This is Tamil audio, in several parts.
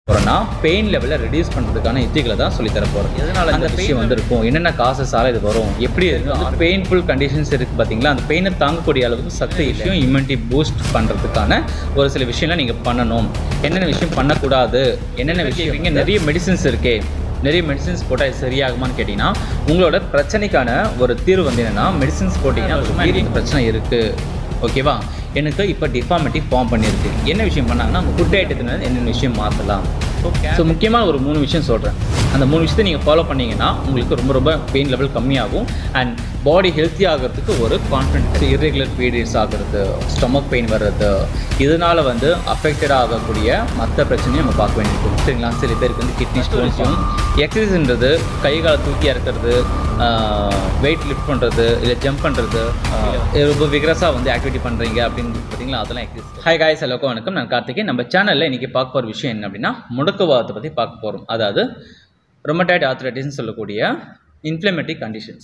போகிறோன்னா பெயின் லெவலை ரெடியூஸ் பண்ணுறதுக்கான யுத்திகளை தான் சொல்லி தர போகிறோம் எதனால அந்த விஷயம் வந்து இருக்கும் என்னென்ன காசஸால் இது வரும் எப்படி இருக்கு பெயின்ஃபுல் கண்டிஷன்ஸ் இருக்குது பார்த்தீங்களா அந்த பெயினை தாங்கக்கூடிய அளவுக்கு சத்து விஷயம் இம்யூனிட்டி பூஸ்ட் பண்ணுறதுக்கான ஒரு சில விஷயம்லாம் நீங்கள் பண்ணணும் என்னென்ன விஷயம் பண்ணக்கூடாது என்னென்ன விஷயம் இங்கே நிறைய மெடிசின்ஸ் இருக்கே நிறைய மெடிசின்ஸ் போட்டால் இது சரியாகுமான்னு கேட்டிங்கன்னா உங்களோட பிரச்சனைக்கான ஒரு தீர்வு வந்து என்னென்னா மெடிசின்ஸ் போட்டிங்கன்னா ஒரு மாதிரி இந்த பிரச்சனை இருக்குது ஓகேவா எனக்கு இப்போ டிஃபார்மிட்டி ஃபார்ம் பண்ணியிருக்கு என்ன விஷயம் பண்ணாங்கன்னா நம்ம ஃபுட் ஐட்டத்துல என்னென்ன விஷயம் மாற்றலாம் ஸோ முக்கியமாக ஒரு மூணு விஷயம் சொல்கிறேன் அந்த மூணு விஷயத்தை நீங்கள் ஃபாலோ பண்ணீங்கன்னா உங்களுக்கு ரொம்ப ரொம்ப பெயின் லெவல் கம்மியாகும் அண்ட் பாடி ஹெல்த்தி ஆகிறதுக்கு ஒரு கான்ஃபிடன்ஸ் இர்ரெகுலர் பீரியட்ஸ் ஆகிறது ஸ்டொமக் பெயின் வர்றது இதனால் வந்து அஃபெக்டட் ஆகக்கூடிய மற்ற பிரச்சனையும் நம்ம பார்க்க வேண்டியிருக்கும் சரிங்களா சில பேருக்கு வந்து கிட்னி ஸ்டோன்ஸும் எக்ஸசைஸ்ன்றது கை காலை தூக்கி இறக்குறது வெயிட் லிஃப்ட் பண்ணுறது இல்லை ஜம்ப் பண்ணுறது ரொம்ப விக்ரஸாக வந்து ஆக்டிவிட்டி பண்ணுறீங்க அப்படின்னு பார்த்தீங்களா அதெல்லாம் எக்ஸசைஸ் ஹாய் காய்ஸ் எல்லாருக்கும் வணக்கம் நான் கார்த்திகேயன் நம்ம சேனலில் இன்றைக்கி பார்க்க போகிற விஷயம் என்ன அப்படின்னா முடக்குவாதத்தை பற்றி பார்க்க போகிறோம் அதாவது ரொமடைட் ஆர்த்ரைட்டிஸ்னு சொல்லக்கூடிய இன்ஃப்ளமேட்டரி கண்டிஷன்ஸ்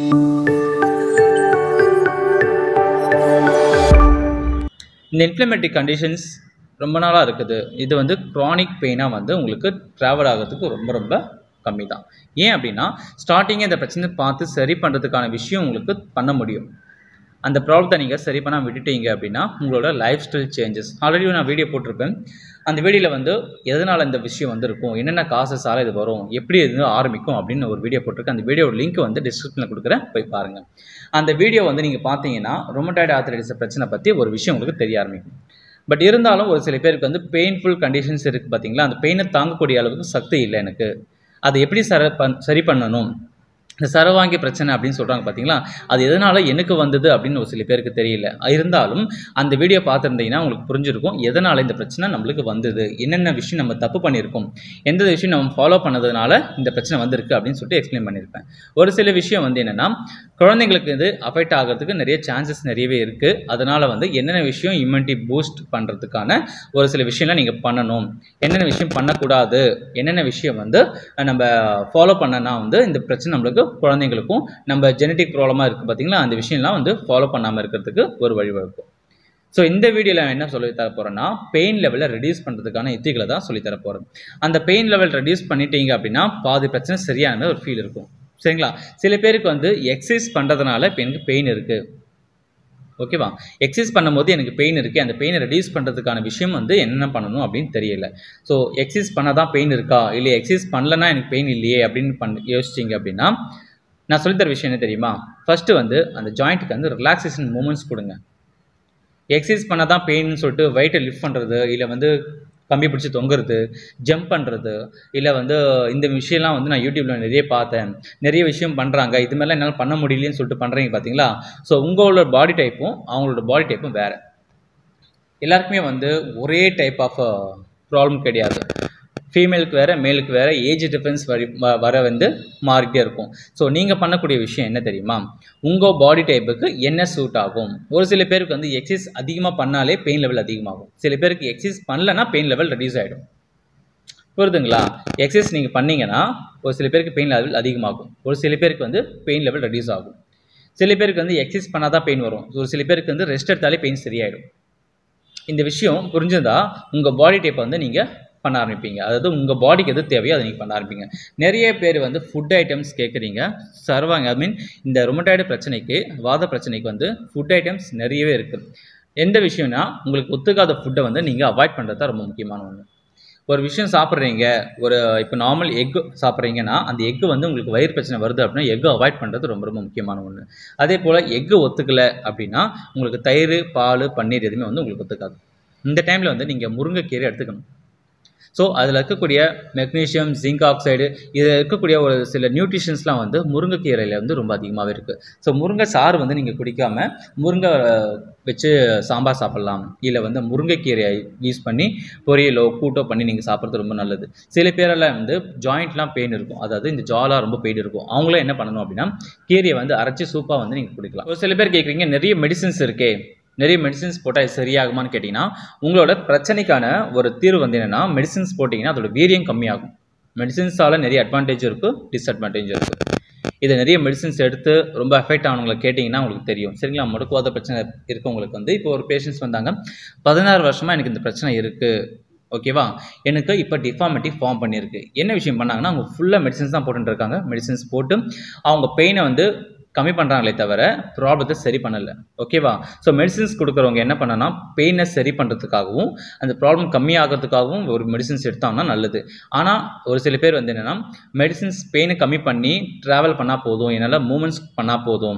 இந்த இன்ஃப்ளமேட்டரி கண்டிஷன்ஸ் ரொம்ப நாளாக இருக்குது இது வந்து க்ரானிக் பெயினாக வந்து உங்களுக்கு ட்ராவல் ஆகிறதுக்கு ரொம்ப ரொம்ப கம்மி தான் ஏன் அப்படின்னா ஸ்டார்டிங்கே இந்த பிரச்சனை பார்த்து சரி பண்ணுறதுக்கான விஷயம் உங்களுக்கு பண்ண முடியும் அந்த ப்ராப்ளத்தை நீங்கள் சரி பண்ண விட்டுட்டீங்க அப்படின்னா உங்களோட லைஃப் ஸ்டைல் சேஞ்சஸ் ஆல்ரெடி நான் வீடியோ போட்டிருப்பேன் அந்த வீடியோவில் வந்து எதனால் இந்த விஷயம் வந்து இருக்கும் என்னென்ன காசஸால் இது வரும் எப்படி இது ஆரம்பிக்கும் அப்படின்னு ஒரு வீடியோ போட்டிருக்கேன் அந்த வீடியோட லிங்க் வந்து டிஸ்கிரிப்ஷனில் கொடுக்குறேன் போய் பாருங்கள் அந்த வீடியோ வந்து நீங்கள் பார்த்தீங்கன்னா ரொமடைட் ஆர்த்தரைட்டிஸ் பிரச்சனை பற்றி ஒரு விஷயம் உங்களுக்கு தெரிய ஆரம்பிக்கும் பட் இருந்தாலும் ஒரு சில பேருக்கு வந்து பெயின்ஃபுல் கண்டிஷன்ஸ் இருக்குது பார்த்தீங்களா அந்த பெயினை தாங்கக்கூடிய அளவுக்கு சக்தி இல்லை எனக்கு அதை எப்படி சர பண் சரி பண்ணணும் இந்த சரவாங்கி பிரச்சனை அப்படின்னு சொல்கிறாங்க பார்த்தீங்களா அது எதனால் எனக்கு வந்தது அப்படின்னு ஒரு சில பேருக்கு தெரியல இருந்தாலும் அந்த வீடியோ பார்த்துருந்தீங்கன்னா உங்களுக்கு புரிஞ்சிருக்கும் எதனால் இந்த பிரச்சனை நம்மளுக்கு வந்தது என்னென்ன விஷயம் நம்ம தப்பு பண்ணியிருக்கோம் எந்த விஷயம் நம்ம ஃபாலோ பண்ணதுனால இந்த பிரச்சனை வந்திருக்கு அப்படின்னு சொல்லிட்டு எக்ஸ்பிளைன் பண்ணியிருப்பேன் ஒரு சில விஷயம் வந்து என்னென்னா குழந்தைங்களுக்கு இது அஃபெக்ட் ஆகிறதுக்கு நிறைய சான்சஸ் நிறையவே இருக்குது அதனால் வந்து என்னென்ன விஷயம் இம்யூனிட்டி பூஸ்ட் பண்ணுறதுக்கான ஒரு சில விஷயம்லாம் நீங்கள் பண்ணணும் என்னென்ன விஷயம் பண்ணக்கூடாது என்னென்ன விஷயம் வந்து நம்ம ஃபாலோ பண்ணனா வந்து இந்த பிரச்சனை நம்மளுக்கு குழந்தைங்களுக்கும் நம்ம ஜெனட்டிக் ப்ராப்ளமாக இருக்குது பார்த்தீங்களா அந்த விஷயம்லாம் வந்து ஃபாலோ பண்ணாமல் இருக்கிறதுக்கு ஒரு வழிவகுக்கும் ஸோ இந்த வீடியோவில் என்ன சொல்லி தர போகிறேன்னா பெயின் லெவலை ரெடியூஸ் பண்ணுறதுக்கான யுத்திகளை தான் சொல்லி தர போகிறேன் அந்த பெயின் லெவல் ரெடியூஸ் பண்ணிட்டீங்க அப்படின்னா பாதி பிரச்சனை சரியான ஒரு ஃபீல் இருக்கும் சரிங்களா சில பேருக்கு வந்து எக்ஸசைஸ் பண்ணுறதுனால இப்போ எனக்கு பெயின் இருக்குது ஓகேவா எக்ஸசைஸ் பண்ணும்போது எனக்கு பெயின் இருக்குது அந்த பெயினை ரெடியூஸ் பண்ணுறதுக்கான விஷயம் வந்து என்ன பண்ணணும் அப்படின்னு தெரியல ஸோ எக்ஸசைஸ் பண்ணால் தான் பெயின் இருக்கா இல்லை எக்ஸசைஸ் பண்ணலன்னா எனக்கு பெயின் இல்லையே அப்படின்னு பண்ண யோசிச்சிங்க அப்படின்னா நான் சொல்லித்தர விஷயம் என்ன தெரியுமா ஃபஸ்ட்டு வந்து அந்த ஜாயிண்ட்டுக்கு வந்து ரிலாக்ஸேஷன் மூமெண்ட்ஸ் கொடுங்க எக்ஸசைஸ் பண்ணால் தான் பெயின்னு சொல்லிட்டு வெயிட்டை லிஃப்ட் பண்ணுறது இல்லை வந்து கம்பி பிடிச்சி தொங்குறது ஜம்ப் பண்ணுறது இல்லை வந்து இந்த விஷயம்லாம் வந்து நான் யூடியூப்பில் நிறைய பார்த்தேன் நிறைய விஷயம் பண்ணுறாங்க இது மாதிரிலாம் என்னால் பண்ண முடியலன்னு சொல்லிட்டு பண்ணுறீங்க பார்த்தீங்களா ஸோ உங்களோட பாடி டைப்பும் அவங்களோட பாடி டைப்பும் வேறு எல்லாருக்குமே வந்து ஒரே டைப் ஆஃப் ப்ராப்ளம் கிடையாது ஃபீமேலுக்கு வேறு மேலுக்கு வேறு ஏஜ் டிஃப்ரென்ஸ் வரி வர வந்து மாறிட்டே இருக்கும் ஸோ நீங்கள் பண்ணக்கூடிய விஷயம் என்ன தெரியுமா உங்கள் பாடி டைப்புக்கு என்ன சூட் ஆகும் ஒரு சில பேருக்கு வந்து எக்ஸசைஸ் அதிகமாக பண்ணாலே பெயின் லெவல் அதிகமாகும் சில பேருக்கு எக்ஸசைஸ் பண்ணலன்னா பெயின் லெவல் ரெடியூஸ் ஆகிடும் புரியுதுங்களா எக்ஸசைஸ் நீங்கள் பண்ணீங்கன்னா ஒரு சில பேருக்கு பெயின் லெவல் அதிகமாகும் ஒரு சில பேருக்கு வந்து பெயின் லெவல் ரெடியூஸ் ஆகும் சில பேருக்கு வந்து எக்ஸசைஸ் பண்ணால் தான் பெயின் வரும் ஒரு சில பேருக்கு வந்து ரெஸ்ட் எடுத்தாலே பெயின் சரியாயிடும் இந்த விஷயம் புரிஞ்சதா உங்கள் பாடி டைப்பை வந்து நீங்கள் பண்ண ஆரம்பிப்பீங்க அதாவது உங்கள் பாடிக்கு எது தேவையோ அதை நீங்கள் பண்ண ஆரம்பிப்பீங்க நிறைய பேர் வந்து ஃபுட் ஐட்டம்ஸ் கேட்குறீங்க சர்வாங்க ஐ மீன் இந்த ரொமட்டாய்டு பிரச்சனைக்கு வாத பிரச்சனைக்கு வந்து ஃபுட் ஐட்டம்ஸ் நிறையவே இருக்குது எந்த விஷயம்னா உங்களுக்கு ஒத்துக்காத ஃபுட்டை வந்து நீங்கள் அவாய்ட் பண்ணுறது தான் ரொம்ப முக்கியமான ஒன்று ஒரு விஷயம் சாப்பிட்றீங்க ஒரு இப்போ நார்மல் எக்கு சாப்பிட்றீங்கன்னா அந்த எக்கு வந்து உங்களுக்கு வயிறு பிரச்சனை வருது அப்படின்னா எக்கு அவாய்ட் பண்ணுறது ரொம்ப ரொம்ப முக்கியமான ஒன்று அதே போல் எக்கு ஒத்துக்கலை அப்படின்னா உங்களுக்கு தயிர் பால் பன்னீர் எதுவுமே வந்து உங்களுக்கு ஒத்துக்காது இந்த டைமில் வந்து நீங்கள் முருங்கைக்கீரை எடுத்துக்கணும் ஸோ அதில் இருக்கக்கூடிய மெக்னீஷியம் ஜிங்க் ஆக்சைடு இதில் இருக்கக்கூடிய ஒரு சில நியூட்ரிஷன்ஸ்லாம் வந்து முருங்கைக்கீரையில் வந்து ரொம்ப அதிகமாகவே இருக்குது ஸோ முருங்கை சாறு வந்து நீங்கள் குடிக்காமல் முருங்கை வச்சு சாம்பார் சாப்பிட்லாம் இல்லை வந்து முருங்கைக்கீரையை யூஸ் பண்ணி பொரியலோ கூட்டோ பண்ணி நீங்கள் சாப்பிட்றது ரொம்ப நல்லது சில பேரெல்லாம் வந்து ஜாயிண்ட்லாம் பெயின் இருக்கும் அதாவது இந்த ஜாலாக ரொம்ப பெயின் இருக்கும் அவங்களும் என்ன பண்ணணும் அப்படின்னா கீரையை வந்து அரைச்சி சூப்பாக வந்து நீங்கள் குடிக்கலாம் ஒரு சில பேர் கேட்குறீங்க நிறைய மெடிசின்ஸ் இருக்கே நிறைய மெடிசின்ஸ் போட்டால் சரியாகுமான்னு கேட்டிங்கன்னா உங்களோட பிரச்சனைக்கான ஒரு தீர்வு வந்து என்னென்னா மெடிசின்ஸ் போட்டிங்கன்னா அதோட வீரியம் கம்மியாகும் மெடிசின்ஸால் நிறைய அட்வான்டேஜ் இருக்குது டிஸ்அட்வான்டேஜ் இருக்குது இதை நிறைய மெடிசின்ஸ் எடுத்து ரொம்ப எஃபெக்ட் ஆனவங்களை கேட்டிங்கன்னா உங்களுக்கு தெரியும் சரிங்களா முடக்குவாத பிரச்சனை இருக்கவங்களுக்கு வந்து இப்போ ஒரு பேஷண்ட்ஸ் வந்தாங்க பதினாறு வருஷமாக எனக்கு இந்த பிரச்சனை இருக்குது ஓகேவா எனக்கு இப்போ டிஃபார்மிட்டி ஃபார்ம் பண்ணியிருக்கு என்ன விஷயம் பண்ணாங்கன்னா அவங்க ஃபுல்லாக மெடிசின்ஸ் தான் போட்டுட்டு இருக்காங்க மெடிசின்ஸ் போட்டு அவங்க பெயினை வந்து கம்மி பண்ணுறாங்களே தவிர ப்ராப்ளத்தை சரி பண்ணலை ஓகேவா ஸோ மெடிசின்ஸ் கொடுக்குறவங்க என்ன பண்ணனா பெயினை சரி பண்ணுறதுக்காகவும் அந்த ப்ராப்ளம் கம்மியாகிறதுக்காகவும் ஒரு மெடிசின்ஸ் எடுத்தாங்கன்னா நல்லது ஆனால் ஒரு சில பேர் வந்து என்னென்னா மெடிசின்ஸ் பெயினை கம்மி பண்ணி ட்ராவல் பண்ணால் போதும் என்னால் மூமெண்ட்ஸ் பண்ணால் போதும்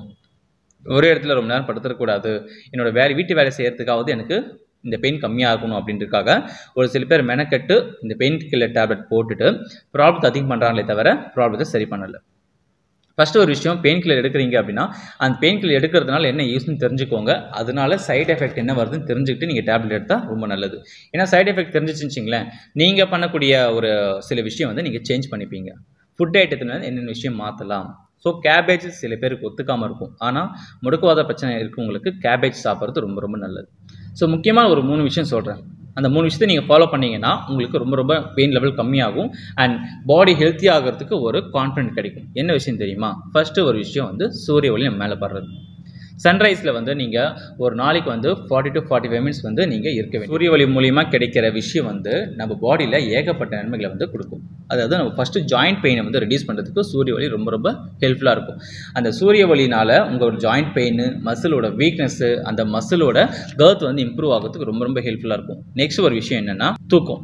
ஒரே இடத்துல ரொம்ப நேரம் படுத்துடக்கூடாது என்னோட வேலை வீட்டு வேலை செய்கிறதுக்காவது எனக்கு இந்த பெயின் கம்மியாக இருக்கணும் அப்படின்றதுக்காக ஒரு சில பேர் மெனக்கெட்டு இந்த பெயின் கில்லர் டேப்லெட் போட்டுட்டு ப்ராப்ளத்தை அதிகம் பண்ணுறாங்களே தவிர ப்ராப்ளத்தை சரி பண்ணலை ஃபஸ்ட்டு ஒரு விஷயம் பெயின் கில்லர் எடுக்கிறீங்க அப்படின்னா அந்த பெயின் கில்லர் எடுக்கிறதுனால என்ன யூஸ்னு தெரிஞ்சுக்கோங்க அதனால சைடு எஃபெக்ட் என்ன வருதுன்னு தெரிஞ்சுக்கிட்டு நீங்கள் டேப்லெட் எடுத்தால் ரொம்ப நல்லது ஏன்னா சைடு எஃபெக்ட் தெரிஞ்சிச்சுங்களேன் நீங்கள் பண்ணக்கூடிய ஒரு சில விஷயம் வந்து நீங்கள் சேஞ்ச் பண்ணிப்பீங்க ஃபுட் ஐட்டத்தில் வந்து என்னென்ன விஷயம் மாற்றலாம் ஸோ கேபேஜ் சில பேருக்கு ஒத்துக்காமல் இருக்கும் ஆனால் முடக்குவாத பிரச்சனை இருக்கவங்களுக்கு கேபேஜ் சாப்பிட்றது ரொம்ப ரொம்ப நல்லது ஸோ முக்கியமான ஒரு மூணு விஷயம் சொல்கிறேன் அந்த மூணு விஷயத்தை நீங்கள் ஃபாலோ பண்ணீங்கன்னா உங்களுக்கு ரொம்ப ரொம்ப பெயின் லெவல் கம்மியாகும் அண்ட் பாடி ஹெல்த்தி ஆகிறதுக்கு ஒரு கான்ஃபிடென்ட் கிடைக்கும் என்ன விஷயம் தெரியுமா ஃபர்ஸ்ட்டு ஒரு விஷயம் வந்து சூரிய ஒளி நம்ம மேலே படுறது சன்ரைஸில் வந்து நீங்கள் ஒரு நாளைக்கு வந்து forty to forty five minutes வந்து நீங்கள் இருக்க வேண்டும் சூரிய ஒளி மூலிமா கிடைக்கிற விஷயம் வந்து நம்ம பாடியில் ஏகப்பட்ட நன்மைகளை வந்து கொடுக்கும் அதாவது நம்ம ஃபஸ்ட்டு ஜாயிண்ட் பெயினை வந்து ரெடியூஸ் பண்ணுறதுக்கு சூரிய ஒளி ரொம்ப ரொம்ப ஹெல்ப்ஃபுல்லாக இருக்கும் அந்த சூரிய ஒளினால் உங்கள் ஜாயிண்ட் பெயின் மசிலோட வீக்னஸ்ஸு அந்த மசிலோட கர்த் வந்து இம்ப்ரூவ் ஆகிறதுக்கு ரொம்ப ரொம்ப ஹெல்ப்ஃபுல்லாக இருக்கும் நெக்ஸ்ட் ஒரு விஷயம் என்னென்னா தூக்கம்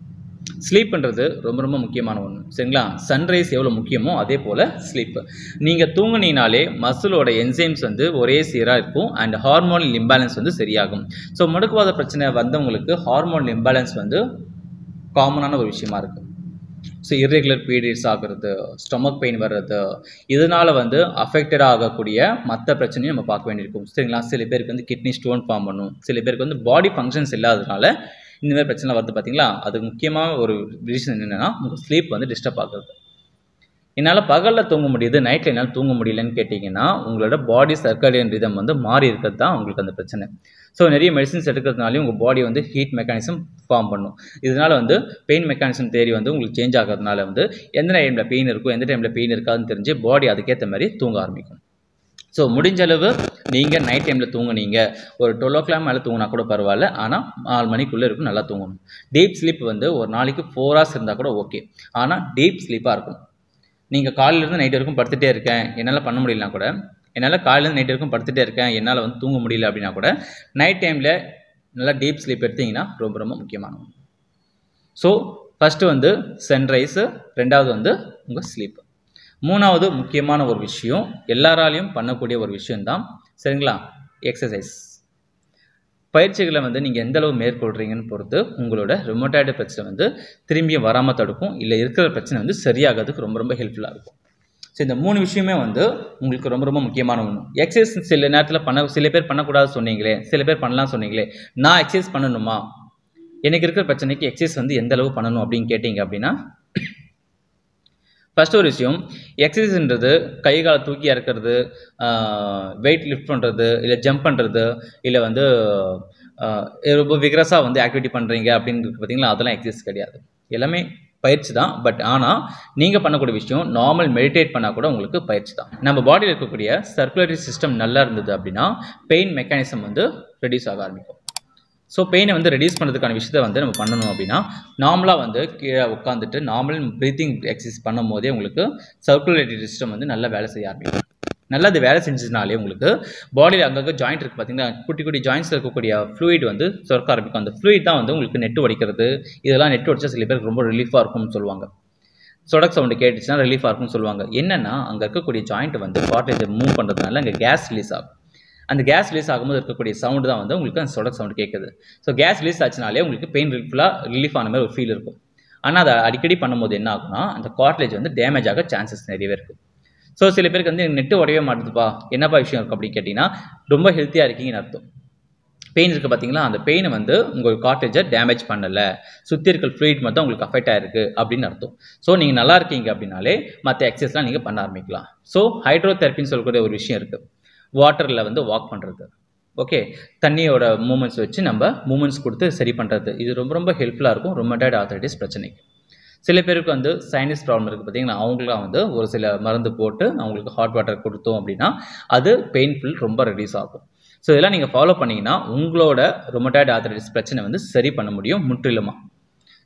ஸ்லீப்ன்றது ரொம்ப ரொம்ப முக்கியமான ஒன்று சரிங்களா சன்ரைஸ் எவ்வளோ முக்கியமோ அதே போல் ஸ்லீப் நீங்கள் தூங்குனீங்கனாலே மசிலோட என்சைம்ஸ் வந்து ஒரே சீராக இருக்கும் அண்ட் ஹார்மோனல் இம்பேலன்ஸ் வந்து சரியாகும் ஸோ முடக்குவாத பிரச்சனை வந்தவங்களுக்கு ஹார்மோனல் இம்பேலன்ஸ் வந்து காமனான ஒரு விஷயமா இருக்குது ஸோ இர்ரெகுலர் பீரியட்ஸ் ஆகிறது ஸ்டொமக் பெயின் வர்றது இதனால் வந்து அஃபெக்டட் ஆகக்கூடிய மற்ற பிரச்சனையும் நம்ம பார்க்க வேண்டியிருக்கும் சரிங்களா சில பேருக்கு வந்து கிட்னி ஸ்டோன் ஃபார்ம் பண்ணும் சில பேருக்கு வந்து பாடி ஃபங்க்ஷன்ஸ் இல்லாததுனால இந்த மாதிரி பிரச்சனை வருது பார்த்தீங்களா அதுக்கு முக்கியமாக ஒரு ரீசன் என்னென்னா உங்கள் ஸ்லீப் வந்து டிஸ்டர்ப் ஆகுறது என்னால் பகலில் தூங்க முடியுது நைட்டில் என்னால் தூங்க முடியலன்னு கேட்டிங்கன்னா உங்களோட பாடி சர்க்கடியன் ரிதம் வந்து மாறி இருக்கிறது தான் உங்களுக்கு அந்த பிரச்சனை ஸோ நிறைய மெடிசின்ஸ் எடுக்கிறதுனாலையும் உங்கள் பாடி வந்து ஹீட் மெக்கானிசம் ஃபார்ம் பண்ணும் இதனால் வந்து பெயின் மெக்கானிசம் தேரி வந்து உங்களுக்கு சேஞ்ச் ஆகிறதுனால வந்து எந்த டைமில் பெயின் இருக்கும் எந்த டைமில் பெயின் இருக்காதுன்னு தெரிஞ்சு பாடி அதுக்கேற்ற மாதிரி தூங்க ஆரம்பிக்கும் ஸோ முடிஞ்ச அளவு நீங்கள் நைட் டைமில் தூங்குனீங்க ஒரு டுவெல் ஓ கிளாக் மேலே தூங்கினா கூட பரவாயில்ல ஆனால் நாலு மணிக்குள்ளே இருக்கும் நல்லா தூங்கணும் டீப் ஸ்லீப் வந்து ஒரு நாளைக்கு ஃபோர் ஹவர்ஸ் இருந்தால் கூட ஓகே ஆனால் டீப் ஸ்லீப்பாக இருக்கும் நீங்கள் காலையிலேருந்து நைட் வரைக்கும் படுத்துகிட்டே இருக்கேன் என்னால் பண்ண முடியலனா கூட என்னால் காலையிலேருந்து நைட் வரைக்கும் படுத்துகிட்டே இருக்கேன் என்னால் வந்து தூங்க முடியல அப்படின்னா கூட நைட் டைமில் நல்லா டீப் ஸ்லீப் எடுத்தீங்கன்னா ரொம்ப ரொம்ப முக்கியமான ஒன்று ஸோ ஃபஸ்ட்டு வந்து சன்ரைஸு ரெண்டாவது வந்து உங்கள் ஸ்லீப் மூணாவது முக்கியமான ஒரு விஷயம் எல்லாராலையும் பண்ணக்கூடிய ஒரு விஷயம்தான் சரிங்களா எக்ஸசைஸ் பயிற்சிகளை வந்து நீங்கள் எந்த அளவு மேற்கொள்கிறீங்கன்னு பொறுத்து உங்களோட ரிமோட்டாய்டு பிரச்சனை வந்து திரும்பியும் வராமல் தடுக்கும் இல்லை இருக்கிற பிரச்சனை வந்து சரியாகிறதுக்கு ரொம்ப ரொம்ப ஹெல்ப்ஃபுல்லாக இருக்கும் ஸோ இந்த மூணு விஷயமே வந்து உங்களுக்கு ரொம்ப ரொம்ப முக்கியமான ஒன்று எக்ஸசைஸ் சில நேரத்தில் பண்ண சில பேர் பண்ணக்கூடாது சொன்னீங்களே சில பேர் பண்ணலாம் சொன்னீங்களே நான் எக்ஸசைஸ் பண்ணணுமா எனக்கு இருக்கிற பிரச்சனைக்கு எக்ஸசைஸ் வந்து எந்த அளவு பண்ணணும் அப்படின்னு கேட்டிங்க அப்படின்னா ஃபஸ்ட் ஒரு விஷயம் எக்ஸசைஸ்ன்றது கை காலை தூக்கி இறக்குறது வெயிட் லிஃப்ட் பண்ணுறது இல்லை ஜம்ப் பண்ணுறது இல்லை வந்து ஆஹ், ரொம்ப விக்ரஸாக வந்து ஆக்டிவிட்டி பண்ணுறீங்க அப்படின்னு பார்த்தீங்களா அதெல்லாம் எக்ஸசைஸ் கிடையாது எல்லாமே பயிற்சி தான் பட் ஆனால் நீங்கள் பண்ணக்கூடிய விஷயம் நார்மல் மெடிடேட் பண்ணால் கூட உங்களுக்கு பயிற்சி தான் நம்ம பாடியில் இருக்கக்கூடிய சர்க்குலேட்டரி சிஸ்டம் நல்லா இருந்தது அப்படின்னா பெயின் மெக்கானிசம் வந்து ரெடியூஸ் ஆக ஆரம்பிக்கும் ஸோ பெயினை வந்து ரெடியூஸ் பண்ணுறதுக்கான விஷயத்தை வந்து நம்ம பண்ணணும் அப்படின்னா நார்மலாக வந்து கீழே உட்காந்துட்டு நார்மல் ப்ரீத்திங் எக்ஸசைஸ் பண்ணும் போதே உங்களுக்கு சர்க்குலேட்டரி சிஸ்டம் வந்து நல்லா வேலை செய்ய ஆரம்பிக்கும் நல்லா அது வேலை செஞ்சதுனாலே உங்களுக்கு பாடியில் அங்கங்கே ஜாயிண்ட் இருக்குது பார்த்தீங்கன்னா குட்டி குட்டி ஜாயின்ஸில் இருக்கக்கூடிய ஃப்ளூயிட் வந்து சுரக்க ஆரம்பிக்கும் அந்த ஃப்ளூயிட் தான் வந்து உங்களுக்கு நெட்டு வடிக்கிறது இதெல்லாம் நெட்டு வடிச்சா சில பேருக்கு ரொம்ப ரிலீஃபாக இருக்கும்னு சொல்லுவாங்க சொடக் சவுண்டு கேட்டுச்சுன்னா ரிலீஃபாக இருக்கும்னு சொல்லுவாங்க என்னென்னா அங்கே இருக்கக்கூடிய ஜாயிண்ட் வந்து கார்டேஜை மூவ் பண்ணுறதுனால அங்கே கேஸ் ரிலீஸ் ஆகும் அந்த கேஸ் ரிலீஸ் ஆகும்போது இருக்கக்கூடிய சவுண்டு தான் வந்து உங்களுக்கு அந்த சொடக் சவுண்ட் கேட்குது ஸோ கேஸ் ரிலீஸ் ஆச்சுனாலே உங்களுக்கு பெயின் ரிலீஃபுல்லாக ரிலீஃப் ஆன மாதிரி ஒரு ஃபீல் இருக்கும் ஆனால் அதை அடிக்கடி பண்ணும்போது என்ன ஆகும்னா அந்த கார்ட்லேஜ் வந்து டேமேஜ் ஆக சான்சஸ் நிறையவே இருக்குது ஸோ சில பேருக்கு வந்து நெட்டு உடையவே மாட்டுதுப்பா என்னப்பா விஷயம் இருக்குது அப்படின்னு கேட்டிங்கன்னா ரொம்ப ஹெல்த்தியாக இருக்கீங்கன்னு அர்த்தம் பெயின் இருக்குது பார்த்தீங்களா அந்த பெயினை வந்து உங்கள் கார்டேஜை டேமேஜ் பண்ணலை சுற்றி இருக்கிற ஃப்ளூயிட் மட்டும் உங்களுக்கு அஃபெக்ட் ஆயிருக்கு அப்படின்னு அர்த்தம் ஸோ நீங்கள் நல்லா இருக்கீங்க அப்படின்னாலே மற்ற எக்ஸசைஸ்லாம் நீங்கள் பண்ண ஆரம்பிக்கலாம் ஸோ ஹைட்ரோதெரப்பின்னு சொல்லக்கூடிய ஒரு விஷயம் இருக்குது வாட்டரில் வந்து வாக் பண்ணுறது ஓகே தண்ணியோட மூமெண்ட்ஸ் வச்சு நம்ம மூமெண்ட்ஸ் கொடுத்து சரி பண்ணுறது இது ரொம்ப ரொம்ப ஹெல்ப்ஃபுல்லாக இருக்கும் ரொமட்டாய்டு ஆர்த்தரைட்டிஸ் பிரச்சனைக்கு சில பேருக்கு வந்து சைனஸ் ப்ராப்ளம் இருக்குது பார்த்தீங்களா அவங்களாம் வந்து ஒரு சில மருந்து போட்டு அவங்களுக்கு ஹாட் வாட்டர் கொடுத்தோம் அப்படின்னா அது பெயின்ஃபுல் ரொம்ப ரெடியூஸ் ஆகும் ஸோ இதெல்லாம் நீங்கள் ஃபாலோ பண்ணீங்கன்னா உங்களோட ரொமட்டாய்டு ஆர்த்தரைட்டிஸ் பிரச்சனை வந்து சரி பண்ண முடியும் முற்றிலுமா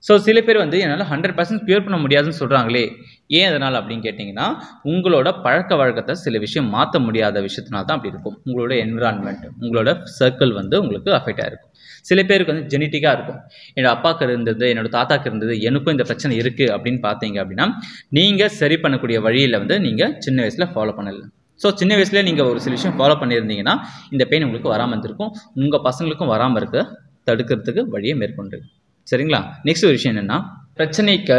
ஸோ சில பேர் வந்து என்னால் ஹண்ட்ரட் பர்சன்ட் க்யூர் பண்ண முடியாதுன்னு சொல்கிறாங்களே ஏன் அதனால் அப்படின்னு கேட்டிங்கன்னா உங்களோட பழக்க வழக்கத்தை சில விஷயம் மாற்ற முடியாத விஷயத்தினால தான் அப்படி இருக்கும் உங்களோட என்விரான்மெண்ட் உங்களோட சர்க்கிள் வந்து உங்களுக்கு அஃபெக்ட் ஆகிருக்கும் சில பேருக்கு வந்து ஜெனட்டிக்காக இருக்கும் என்னோட அப்பாவுக்கு இருந்தது என்னோட தாத்தாக்கு இருந்தது எனக்கும் இந்த பிரச்சனை இருக்குது அப்படின்னு பார்த்தீங்க அப்படின்னா நீங்கள் சரி பண்ணக்கூடிய வழியில் வந்து நீங்கள் சின்ன வயசில் ஃபாலோ பண்ணல ஸோ சின்ன வயசுலேயே நீங்கள் ஒரு சில விஷயம் ஃபாலோ பண்ணியிருந்தீங்கன்னா இந்த பெயின் உங்களுக்கு வராமல் இருந்திருக்கும் உங்கள் பசங்களுக்கும் வராமல் இருக்க தடுக்கிறதுக்கு வழியை மேற்கொண்டு சரிங்களா நெக்ஸ்ட் ஒரு விஷயம் என்னென்னா பிரச்சனைக்கு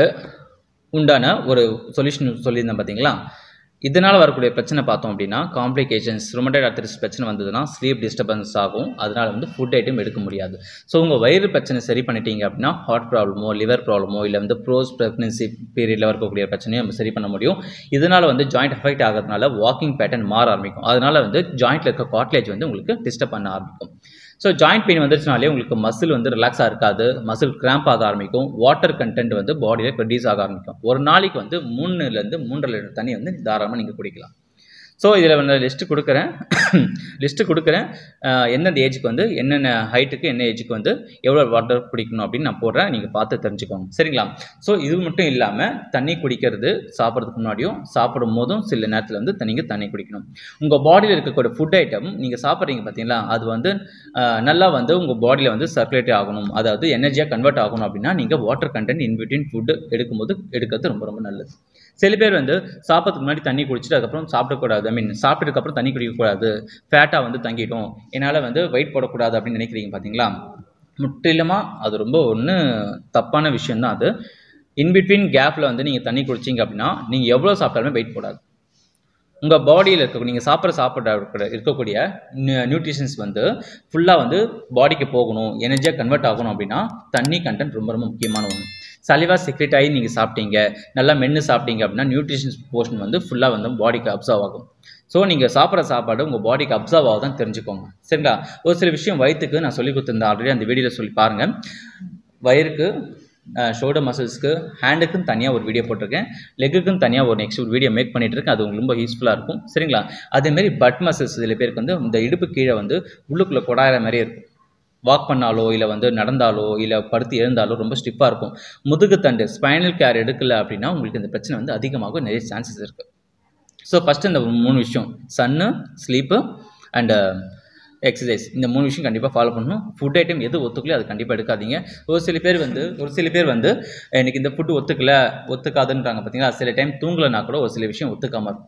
உண்டான ஒரு சொல்யூஷன் சொல்லியிருந்தேன் பார்த்தீங்களா இதனால் வரக்கூடிய பிரச்சனை பார்த்தோம் அப்படின்னா காம்ப்ளிகேஷன்ஸ் ரொமடைட் ஆர்த்தரிஸ் பிரச்சனை வந்ததுன்னா ஸ்லீப் டிஸ்டர்பன்ஸ் ஆகும் அதனால் வந்து ஃபுட் ஐட்டம் எடுக்க முடியாது ஸோ உங்கள் வயிறு பிரச்சனை சரி பண்ணிட்டீங்க அப்படின்னா ஹார்ட் ப்ராப்ளமோ லிவர் ப்ராப்ளமோ இல்லை வந்து ப்ரோஸ் ப்ரெக்னன்சி பீரியடில் இருக்கக்கூடிய பிரச்சனையும் நம்ம சரி பண்ண முடியும் இதனால் வந்து ஜாயிண்ட் அஃபெக்ட் ஆகிறதுனால வாக்கிங் பேட்டர்ன் மாற ஆரம்பிக்கும் அதனால் வந்து ஜாயிண்ட்டில் இருக்க காட்லேஜ் வந்து உங்களுக்கு டிஸ்டர்ப் பண்ண ஆரம்பிக்கும் ஸோ ஜாயிண்ட் பெயின் வந்துருச்சுனாலே உங்களுக்கு மசில் வந்து ரிலாக்ஸாக இருக்காது மசில் கிராம்ப் ஆக ஆரம்பிக்கும் வாட்டர் கண்டென்ட் வந்து பாடியில் ப்ரொடியூஸ் ஆக ஆரம்பிக்கும் ஒரு நாளைக்கு வந்து மூணுலேருந்து மூன்றரை லிட்டர் தண்ணி வந்து தாராளமாக நீங்கள் குடிக்கலாம் ஸோ இதில் வந்து லிஸ்ட்டு கொடுக்குறேன் லிஸ்ட்டு கொடுக்குறேன் அஹ் எந்தெந்த ஏஜுக்கு வந்து என்னென்ன ஹைட்டுக்கு என்ன ஏஜுக்கு வந்து எவ்வளோ வாட்டர் குடிக்கணும் அப்படின்னு நான் போடுறேன் நீங்கள் பார்த்து தெரிஞ்சுக்கோங்க சரிங்களா ஸோ இது மட்டும் இல்லாமல் தண்ணி குடிக்கிறது சாப்பிட்றதுக்கு முன்னாடியும் சாப்பிடும் போதும் சில நேரத்தில் வந்து நீங்கள் தண்ணி குடிக்கணும் உங்கள் பாடியில் இருக்கக்கூடிய ஃபுட் ஐட்டம் நீங்கள் சாப்பிட்றீங்க பார்த்தீங்களா அது வந்து அஹ், நல்லா வந்து உங்கள் பாடியில் வந்து சர்க்குலேட் ஆகணும் அதாவது எனர்ஜியாக கன்வெர்ட் ஆகணும் அப்படின்னா நீங்கள் வாட்டர் கண்டென்ட் இன்பிட்வீன் ஃபுட்டு எடுக்கும்போது எடுக்கிறது ரொம்ப ரொம்ப நல்லது சில பேர் வந்து சாப்பிட்றதுக்கு முன்னாடி தண்ணி குடிச்சிட்டு அதுக்கப்புறம் சாப்பிடக்கூடாது ஐ மீன் சாப்பிட்டதுக்கப்புறம் தண்ணி குடிக்கக்கூடாது ஃபேட்டாக வந்து தங்கிட்டோம் என்னால் வந்து வெயிட் போடக்கூடாது அப்படின்னு நினைக்கிறீங்க பார்த்தீங்களா முற்றிலுமாக அது ரொம்ப ஒன்று தப்பான விஷயம்தான் அது இன்பிட்வீன் கேப்பில் வந்து நீங்கள் தண்ணி குடிச்சிங்க அப்படின்னா நீங்கள் எவ்வளோ சாப்பிட்டாலுமே வெயிட் போடாது உங்கள் பாடியில் இருக்க நீங்கள் சாப்பிட்ற சாப்பிட இருக்கக்கூடிய நியூட்ரிஷன்ஸ் வந்து ஃபுல்லாக வந்து பாடிக்கு போகணும் எனர்ஜியாக கன்வெர்ட் ஆகணும் அப்படின்னா தண்ணி கண்டென்ட் ரொம்ப ரொம்ப முக்கியமான ஒன்று சலிவா செக்ரெட் ஆகி நீங்கள் சாப்பிட்டீங்க நல்லா மென்று சாப்பிட்டீங்க அப்படின்னா நியூட்ரிஷன்ஸ் போர்ஷன் வந்து ஃபுல்லாக வந்து பாடிக்கு அப்சர்வ் ஆகும் ஸோ நீங்கள் சாப்பிட்ற சாப்பாடு உங்கள் பாடிக்கு அப்சர்வ் ஆகுதான் தெரிஞ்சுக்கோங்க சரிங்களா ஒரு சில விஷயம் வயிற்றுக்கு நான் சொல்லி கொடுத்துருந்தேன் ஆல்ரெடி அந்த வீடியோவில் சொல்லி பாருங்கள் வயிறுக்கு ஷோல்டர் மசில்ஸ்க்கு ஹேண்டுக்குன்னு தனியாக ஒரு வீடியோ போட்டிருக்கேன் லெக்குக்கும் தனியாக ஒரு நெக்ஸ்ட் ஒரு வீடியோ மேக் பண்ணிட்டு இருக்கேன் அது உங்களுக்கு ரொம்ப யூஸ்ஃபுல்லாக இருக்கும் சரிங்களா அதேமாரி பட் மசில்ஸ் சில பேருக்கு வந்து இந்த இடுப்பு கீழே வந்து உள்ளுக்குள்ளே கொடாயிற மாதிரி இருக்கும் வாக் பண்ணாலோ இல்லை வந்து நடந்தாலோ இல்லை படுத்து எழுந்தாலோ ரொம்ப ஸ்டிஃபாக இருக்கும் முதுகு தண்டு ஸ்பைனல் கேர் எடுக்கல அப்படின்னா உங்களுக்கு இந்த பிரச்சனை வந்து அதிகமாக நிறைய சான்சஸ் இருக்குது ஸோ ஃபஸ்ட்டு இந்த மூணு விஷயம் சன்னு ஸ்லீப்பு அண்டு எக்ஸசைஸ் இந்த மூணு விஷயம் கண்டிப்பாக ஃபாலோ பண்ணணும் ஃபுட் ஐட்டம் எது ஒத்துக்கலையோ அது கண்டிப்பாக எடுக்காதீங்க ஒரு சில பேர் வந்து ஒரு சில பேர் வந்து எனக்கு இந்த ஃபுட்டு ஒத்துக்கல ஒத்துக்காதுன்றாங்க பார்த்தீங்களா சில டைம் தூங்கலைனா கூட ஒரு சில விஷயம் ஒத்துக்காமல் இருக்கும்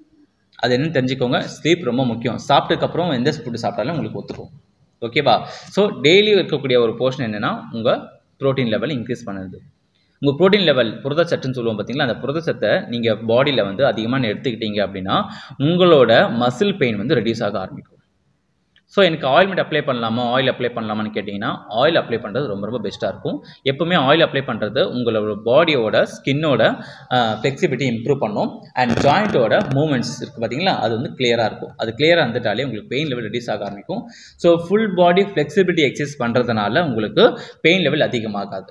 அது என்னன்னு தெரிஞ்சுக்கோங்க ஸ்லீப் ரொம்ப முக்கியம் சாப்பிட்டதுக்கப்புறம் எந்த ஃபுட்டு சாப்பிட்டாலும் உங்களுக்கு ஒத்துக்கும் ஓகேவா ஸோ டெய்லி இருக்கக்கூடிய ஒரு போர்ஷன் என்னென்னா உங்கள் ப்ரோட்டீன் லெவல் இன்க்ரீஸ் பண்ணுது உங்கள் ப்ரோட்டீன் லெவல் புரதச்சத்துன்னு சொல்லுவோம் பார்த்தீங்களா அந்த புரதச்சத்தை நீங்கள் பாடியில் வந்து அதிகமாக எடுத்துக்கிட்டீங்க அப்படின்னா உங்களோட மசில் பெயின் வந்து ரெடியூஸ் ஆக ஆரம்பிக்கும் ஸோ எனக்கு ஆயில்மெண்ட் அப்ளை பண்ணலாமா ஆயில் அப்ளை பண்ணலாமான்னு கேட்டிங்கன்னா ஆயில் அப்ளை பண்ணுறது ரொம்ப ரொம்ப பெஸ்ட்டாக இருக்கும் எப்பவுமே ஆயில் அப்ளை பண்ணுறது உங்களோட பாடியோட ஸ்கின்னோட ஃப்ளெக்சிபிலிட்டி இம்ப்ரூவ் பண்ணும் அண்ட் ஜாயிண்ட்டோட மூமெண்ட்ஸ் இருக்குது பார்த்தீங்களா அது வந்து கிளியராக இருக்கும் அது கிளியராக இருந்துட்டாலே உங்களுக்கு பெயின் லெவல் ரெடியூஸ் ஆக ஆரம்பிக்கும் so full body flexibility exercise பண்ணுறதுனால உங்களுக்கு பெயின் லெவல் அதிகமாகாது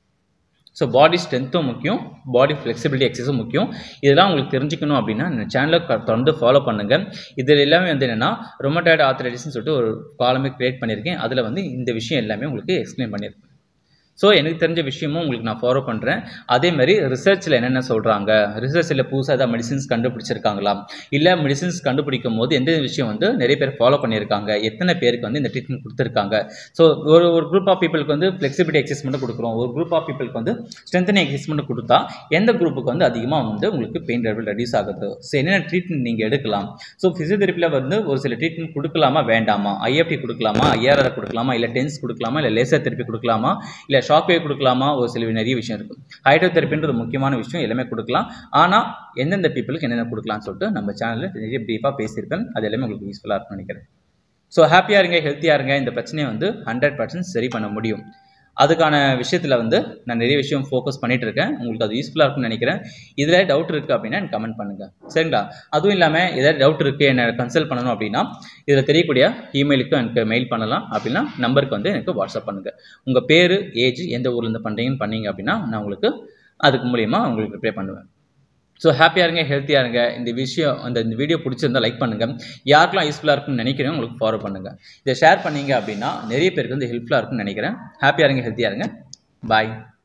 ஸோ பாடி ஸ்ட்ரென்த்தும் முக்கியம் பாடி ஃப்ளெக்சிபிலிட்டி எக்ஸஸும் முக்கியம் இதெல்லாம் உங்களுக்கு தெரிஞ்சுக்கணும் அப்படின்னா இந்த சேனலை தொடர்ந்து ஃபாலோ பண்ணுங்கள் இதில் எல்லாமே வந்து என்னென்னா ரொமட்டாய்டு ஆர்த்தரைட்டிஸ்னு சொல்லிட்டு ஒரு காலமே க்ரியேட் பண்ணியிருக்கேன் அதில் வந்து இந்த விஷயம் எல்லாமே உங்களுக்கு எக்ஸ்பிளைன் பண்ணியிருக்கேன் ஸோ எனக்கு தெரிஞ்ச விஷயமும் உங்களுக்கு நான் ஃபாலோ பண்ணுறேன் அதே மாதிரி ரிசர்ச்சில் என்னென்ன சொல்கிறாங்க ரிசர்ச்சில் புதுசாக ஏதாவது மெடிசின்ஸ் கண்டுபிடிச்சிருக்காங்களா இல்லை மெடிசின்ஸ் கண்டுபிடிக்கும் போது எந்த விஷயம் வந்து நிறைய பேர் ஃபாலோ பண்ணியிருக்காங்க எத்தனை பேருக்கு வந்து இந்த ட்ரீட்மெண்ட் கொடுத்துருக்காங்க ஸோ ஒரு ஒரு குரூப் ஆஃப் பீப்புளுக்கு வந்து ஃப்ளெக்சிபிலிட்டி எக்ஸஸ் மட்டும் கொடுக்குறோம் ஒரு குரூப் ஆஃப் பீப்புளுக்கு வந்து ஸ்ட்ரென்தனிங் எக்ஸஸ் மட்டும் கொடுத்தா எந்த குரூப்புக்கு வந்து அதிகமாக வந்து உங்களுக்கு பெயின் லெவல் ரெடியூஸ் ஆகுது ஸோ என்னென்ன ட்ரீட்மெண்ட் நீங்கள் எடுக்கலாம் ஸோ ஃபிசியோதெரப்பியில் வந்து ஒரு சில ட்ரீட்மெண்ட் கொடுக்கலாமா வேண்டாமா ஐஎஃப்டி கொடுக்கலாமா ஐஆர்ஆர் கொடுக்கலாமா இல்லை டென்ஸ் கொடுக்கலாமா இல்லை லேசர் தெரப்பி கொடுக்கலாமா இல்லை ஷாக் வேவ் கொடுக்கலாமா ஒரு சில நிறைய விஷயம் இருக்குது ஹைட்ரோதெரப்பின்றது முக்கியமான விஷயம் எல்லாமே கொடுக்கலாம் ஆனால் எந்தெந்த பீப்புளுக்கு என்னென்ன கொடுக்கலாம்னு சொல்லிட்டு நம்ம சேனலில் நிறைய ப்ரீஃபாக பேசியிருப்பேன் அது எல்லாமே உங்களுக்கு யூஸ்ஃபுல்லாக இருக்கும்னு நினைக்கிறேன் ஸோ ஹாப்பியாக இருங்க ஹெல்த்தியாக இருங்க இந்த பிரச்சனையை வந்து ஹண்ட்ரட் பர்சன்ட் சரி பண்ண முடியும் அதுக்கான விஷயத்தில் வந்து நான் நிறைய விஷயம் ஃபோக்கஸ் பண்ணிட்டு இருக்கேன் உங்களுக்கு அது யூஸ்ஃபுல்லாக இருக்கும்னு நினைக்கிறேன் இதில் டவுட் இருக்குது அப்படின்னா எனக்கு கமெண்ட் பண்ணுங்கள் சரிங்களா அதுவும் இல்லாமல் ஏதாவது டவுட் இருக்குது என்ன கன்சல்ட் பண்ணணும் அப்படின்னா இதில் தெரியக்கூடிய இமெயிலுக்கு எனக்கு மெயில் பண்ணலாம் அப்படின்னா நம்பருக்கு வந்து எனக்கு வாட்ஸ்அப் பண்ணுங்கள் உங்கள் பேர் ஏஜ் எந்த ஊர்லேருந்து பண்ணுறீங்கன்னு பண்ணீங்க அப்படின்னா நான் உங்களுக்கு அதுக்கு மூலியமாக உங்களுக்கு ரிப்ளை பண்ணுவேன் ஸோ ஹாப்பியாக இருங்க ஹெல்த்தியாக இருங்க இந்த விஷயம் அந்த இந்த வீடியோ பிடிச்சிருந்தா லைக் பண்ணுங்கள் யாருக்கெல்லாம் யூஸ்ஃபுல்லாக இருக்கும்னு நினைக்கிறேன் உங்களுக்கு ஃபாலோ பண்ணுங்கள் இதை ஷேர் பண்ணீங்க அப்படின்னா நிறைய பேருக்கு வந்து ஹெல்ப்ஃபுல்லாக இருக்கும்னு நினைக்கிறேன் ஹாப்பியாக இருங்க ஹெல்த்தியாக இருங்க பாய்